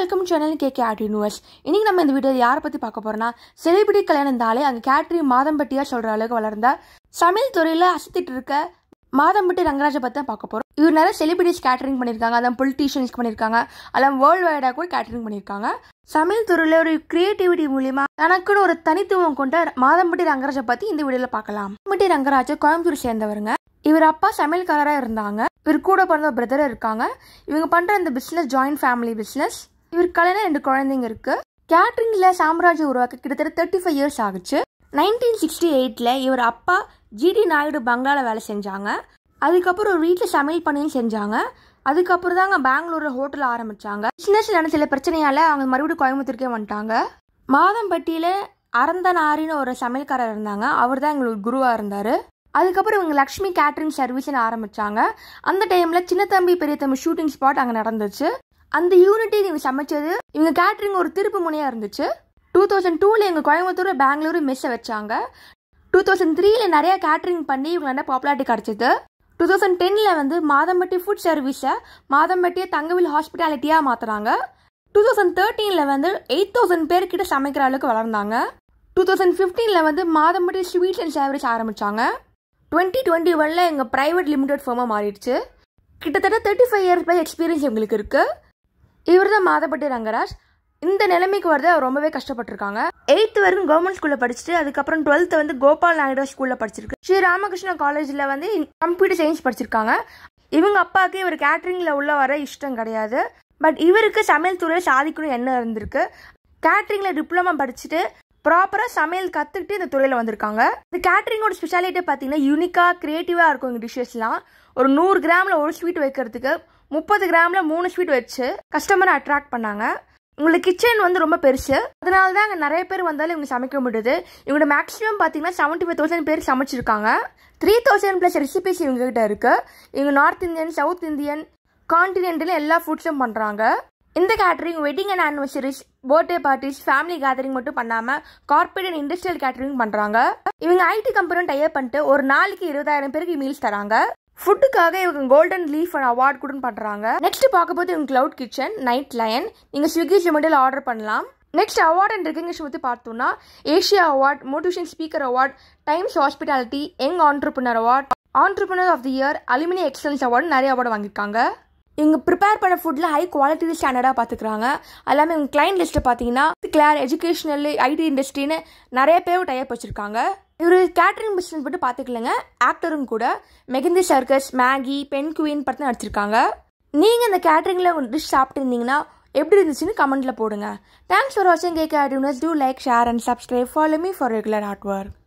welcome channel K K art universe இன்னைக்கு நம்ம இந்த வீடியோ யாரை பற்றி பார்க்க போறோம்னா செலிபிரிட்டி கல்யாணம் தாலே அங்கே கேட்ரி மாதம்பட்டியா சொல்கிற அளவுக்கு வளர்ந்த சமையல் துறையில் அசத்திட்டு இருக்க மாதம்பட்டி ரங்கராஜை பற்றி தான் பார்க்க போகிறோம் இவர் நிறைய செலிபிரிட்டிஸ் கேட்டரிங் பண்ணியிருக்காங்க அதான் பொலிட்டீஷியன்ஸ்க்கு பண்ணியிருக்காங்க அதெல்லாம் வேர்ல்டு வைடாக கூட கேட்டரிங் பண்ணியிருக்காங்க சமையல் துறையில் ஒரு கிரியேட்டிவிட்டி மூலியமா தனக்குன்னு ஒரு தனித்துவம் கொண்ட மாதம்பட்டி ரங்கராஜை பற்றி இந்த வீடியோவில் பார்க்கலாம் மாதம்பட்டி ரங்கராஜ் கோயம்புத்தூர் சேர்ந்தவருங்க இவர் அப்பா சமையல்காரராக இருந்தாங்க இவர் கூட பிறந்த பிரதர் இருக்காங்க இவங்க பண்ணுற இந்த பிஸ்னஸ் ஜாயிண்ட் ஃபேமிலி பிஸ்னஸ் இவர் கல்யாணம் ரெண்டு குழந்தைங்க இருக்கு கேட்ரிங்கில் சாம்ராஜ்யம் உருவாக்க கிட்டத்தட்ட தேர்ட்டி ஃபைவ் இயர்ஸ் ஆகுச்சு நைன்டீன் சிக்ஸ்டி எயிட்டில் இவர் அப்பா ஜிடி நாயுடு பங்களாவில் வேலை செஞ்சாங்க அதுக்கப்புறம் ஒரு வீட்டில் சமையல் பண்ணியும் செஞ்சாங்க அதுக்கப்புறம் தாங்க பெங்களூரில் ஹோட்டல் ஆரம்பிச்சாங்க பிஸ்னஸ் நடந்த சில பிரச்சனையால் அவங்க மறுபடியும் கோயம்புத்தூருக்கே வந்துட்டாங்க மாதம்பட்டியில் அறந்தனாரின்னு ஒரு சமையல்காரர் இருந்தாங்க அவர் தான் எங்களுக்கு குருவாக இருந்தார் அதுக்கப்புறம் இவங்க லக்ஷ்மி கேட்ரிங் சர்வீஸ்னு ஆரம்பிச்சாங்க அந்த டைமில் சின்ன தம்பி பெரிய தம்பி ஷூட்டிங் ஸ்பாட் அங்கே நடந்துச்சு அந்த யூனிட்டி இவங்க சமைச்சது இவங்க கேட்ரிங் ஒரு திருப்பு முனையாக இருந்துச்சு டூ தௌசண்ட் டூவில் எங்கள் கோயம்புத்தூர் பெங்களூரு மெஸ்ஸை வச்சாங்க டூ தௌசண்ட் த்ரீல நிறைய கேட்ரிங் பண்ணி இவங்க நிறைய பாப்புலாரிட்டி கிடச்சிது டூ தௌசண்ட் டென்னில் வந்து மாதம்பட்டி ஃபுட் சர்வீஸை மாதம்பட்டியை தங்கவில் ஹாஸ்பிட்டாலிட்டியாக மாற்றினாங்க டூ தௌசண்ட் தேர்ட்டீனில் வந்து எயிட் தௌசண்ட் பேர்கிட்ட சமைக்கிற அளவுக்கு வளர்ந்தாங்க டூ தௌசண்ட் ஃபிஃப்டீனில் வந்து மாதம்பட்டி ஸ்வீட்ஸ் அண்ட் சேவரேஜ் ஆரம்பித்தாங்க டுவெண்ட்டி டுவெண்ட்டி ஒனில் எங்கள் ப்ரைவேட் லிமிடெட் ஃபார்மாக மாறிடுச்சு கிட்டத்தட்ட thirty five years by experience எங்களுக்கு இருக்குது இவர் தான் மாதப்பட்டி ரங்கராஜ் இந்த நிலைமைக்கு வரது அவர் ரொம்பவே கஷ்டப்பட்டிருக்காங்க எயித்து வரைக்கும் கவர்மெண்ட் ஸ்கூலில் படிச்சுட்டு அதுக்கப்புறம் டுவெல்த்து வந்து கோபால் நாயுடு ஸ்கூலில் படிச்சிருக்கு ஸ்ரீ ராமகிருஷ்ணா காலேஜில் வந்து கம்ப்யூட்டர் சயின்ஸ் படிச்சிருக்காங்க இவங்க அப்பாவுக்கு இவர் கேட்ரிங்கில் உள்ள வர இஷ்டம் கிடையாது பட் இவருக்கு சமையல் துறையில் சாதிக்கணும் என்ன இருந்திருக்கு கேட்ரிங்கில் டிப்ளமா படிச்சுட்டு ப்ராப்பராக சமையல் கற்றுக்கிட்டு இந்த துறையில் வந்திருக்காங்க இந்த கேட்ரிங்கோட ஸ்பெஷாலிட்டி பார்த்தீங்கன்னா யூனிக்காக க்ரியேட்டிவாக இருக்கும் இந்த டிஷ்ஷஸ்லாம் ஒரு நூறு கிராமில் ஒரு ஸ்வீட் வைக்கிறதுக்கு முப்பது கிராமில் மூணு ஸ்வீட் வச்சு கஸ்டமரை அட்ராக்ட் பண்ணாங்க உங்களுக்கு கிச்சன் வந்து ரொம்ப பெருசு அதனால தான் அங்கே நிறைய பேர் வந்தாலும் இவங்க சமைக்க முடியுது இவங்களோட மேக்ஸிமம் பார்த்தீங்கன்னா செவன்ட்டி ஃபைவ் தௌசண்ட் பேர் சமைச்சிருக்காங்க த்ரீ தௌசண்ட் ப்ளஸ் ரெசிபிஸ் இவங்க கிட்ட இருக்கு இவங்க நார்த் இந்தியன் சவுத் இந்தியன் கான்டினென்டில் எல்லா ஃபுட்ஸும் பண்ணுறாங்க இந்த catering wedding and anniversaries birthday parties family gathering மட்டும் பண்ணாமல் கார்பரேட் அண்ட் இண்டஸ்ட்ரியல் கேட்டரிங் பண்ணுறாங்க இவங்க ஐடி கம்பெனி டைப் பண்ணிட்டு ஒரு நாளைக்கு இருபதாயிரம் பேருக்கு மீல்ஸ் தராங்க ஃபுட்டுக்காக இவங்க கோல்டன் லீஃப் அவார்ட் கூட பண்றாங்க நெக்ஸ்ட் பார்க்க போது இவங்க கிளவுட் கிச்சன் நைட் லயன் நீங்க ஸ்விக்கி ஜொமேட்டோல ஆர்டர் பண்ணலாம் நெக்ஸ்ட் அவார்ட் அண்ட் ரெகக்னிஷன் பற்றி பார்த்தோம்னா Asia award motivation speaker award Times hospitality young entrepreneur award entrepreneur of the year alumni excellence award நிறைய அவார்டு வாங்கியிருக்காங்க இவங்க ப்ரிப்பேர் பண்ண ஃபுட்டில் ஹை குவாலிட்டி ஸ்டாண்டர்டாக பார்த்துக்கிறாங்க எல்லாமே இவங்க கிளைண்ட் லிஸ்ட்டை பார்த்தீங்கன்னா கிளார் எஜுகேஷனல் ஐடி இண்டஸ்ட்ரின்னு நிறைய பேர் டைப் வச்சுருக்காங்க இவர் கேட்ரிங் பிஸ்னஸ் மட்டும் பார்த்துக்கலங்க ஆக்டரும் கூட மெகந்தி சர்க்கஸ் மேகி பென் குயின் படத்தை நடிச்சிருக்காங்க நீங்கள் இந்த கேட்ரிங்கில் டிஷ் சாப்பிட்டுருந்தீங்கன்னா எப்படி இருந்துச்சுன்னு கமெண்ட்டில் போடுங்க தேங்க்ஸ் ஃபார் வாட்சிங் K K art universe do like share and subscribe follow me for regular art work